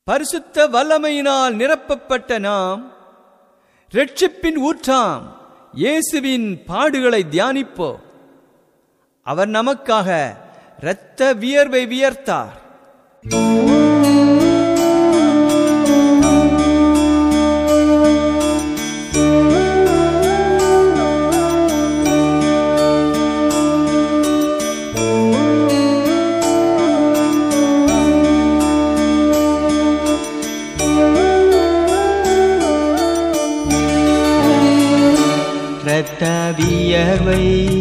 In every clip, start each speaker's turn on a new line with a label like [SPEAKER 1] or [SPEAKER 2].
[SPEAKER 1] பரிசுத்த வல்லமையினால் நிரப்பப்பட்ட நாம் ரட்சிப்பின் ஊற்றாம் இயேசுவின் பாடுகளை தியானிப்போம் அவர் நமக்காக இரத்த வியர்வை வியர்த்தார்
[SPEAKER 2] இரத்த வியர்வை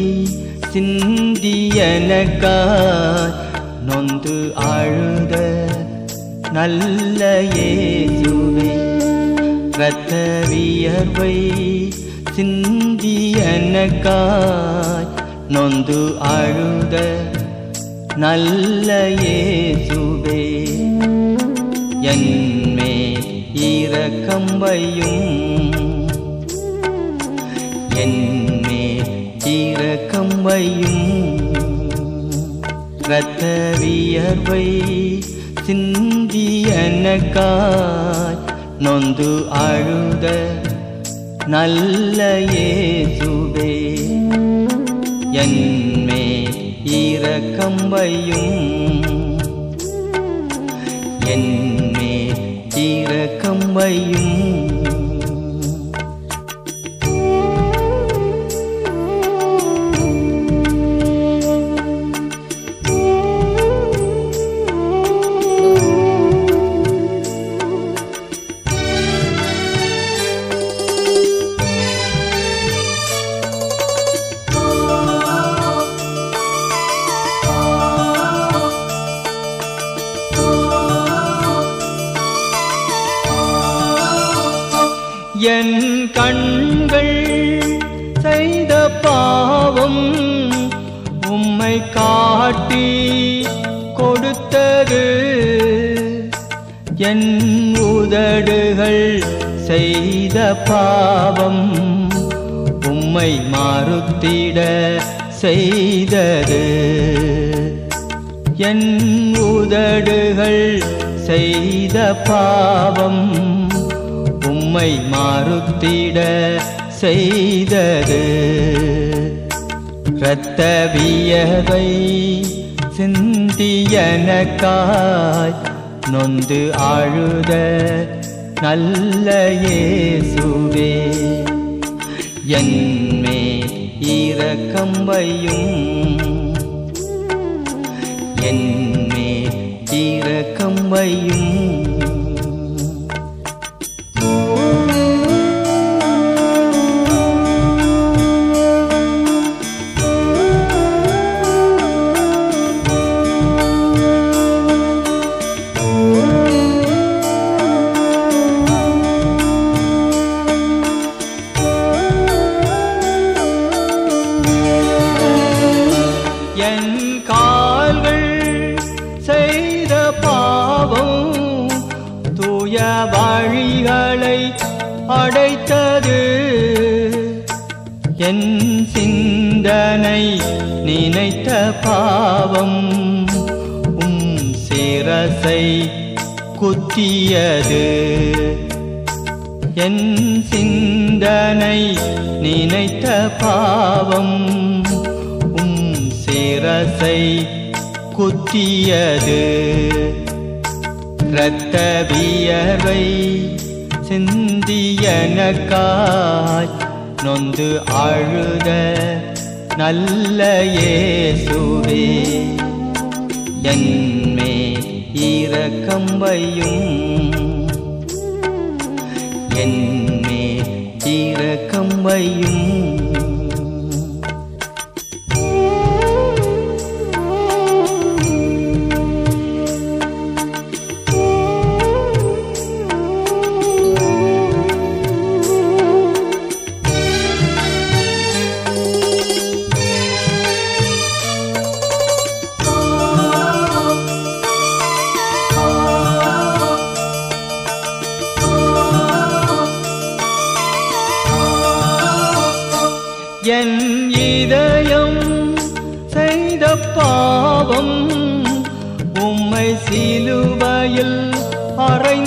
[SPEAKER 2] சிந்தியனக்காய் நொந்து அழுத நல்ல இயேசுவே இரத்த வியர்வை சிந்தியனக்காய் நொந்து அழுத நல்ல இயேசுவே என்மே இரக்கம் வையும் என்னே இரக்கம் வையும் இரத்த வியர்வை சிந்தியனக்காய் நொந்து அழுத நல்ல இயேசுவே என்மே இரக்கம் வையும் என்னே இரக்கம் வையும் என் கண்கள் செய்த பாவம் உம்மை காட்டி கொடுத்தது என் உதடுகள் செய்த பாவம் உம்மை மாறுத்திட செய்தது என் உதடுகள் செய்த பாவம் உம்மை மாறுத்திட செய்தது இரத்த வியவை சிந்தியனக்காய் நொந்து அழுத நல்ல இயேசுவே என்மே இரக்கம் வையும் என்னே இரக்கம் வையும் என் கால்கள் செய்த பாவம் தூய வழிகளை அடைத்தது என் சிந்தனை நினைத்த பாவம் உம் சிரசை குத்தியது என் சிந்தனை நினைத்த பாவம் உம் சிரசை குத்தியது இரத்த வியர்வை சிந்தியனக்காய் நொந்து அழுத நல்ல இயேசுவே என்மே இரக்கம் வையும் என்னே இரக்கம் வையும் என் இதயம் செய்த பாவம் உம்மை சிலுவையில் அறைந்த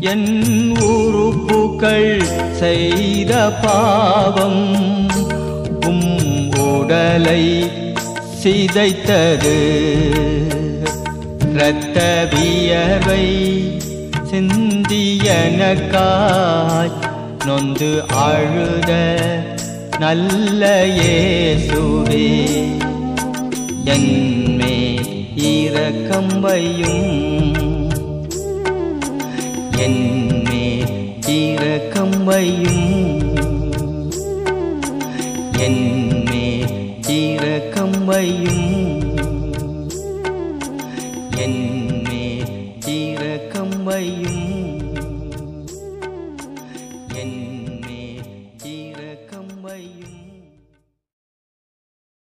[SPEAKER 2] என் உறுப்புகள் செய்த பாவம் உம் உடலை சிதைத்தது இரத்த வியர்வை சிந்தியனக்காய் நொந்து அழுத நல்ல இயேசுவே என்மே இரக்கம் வையும் என்மே இரக்கம் வையும் என்மே இரக்கம் வையும்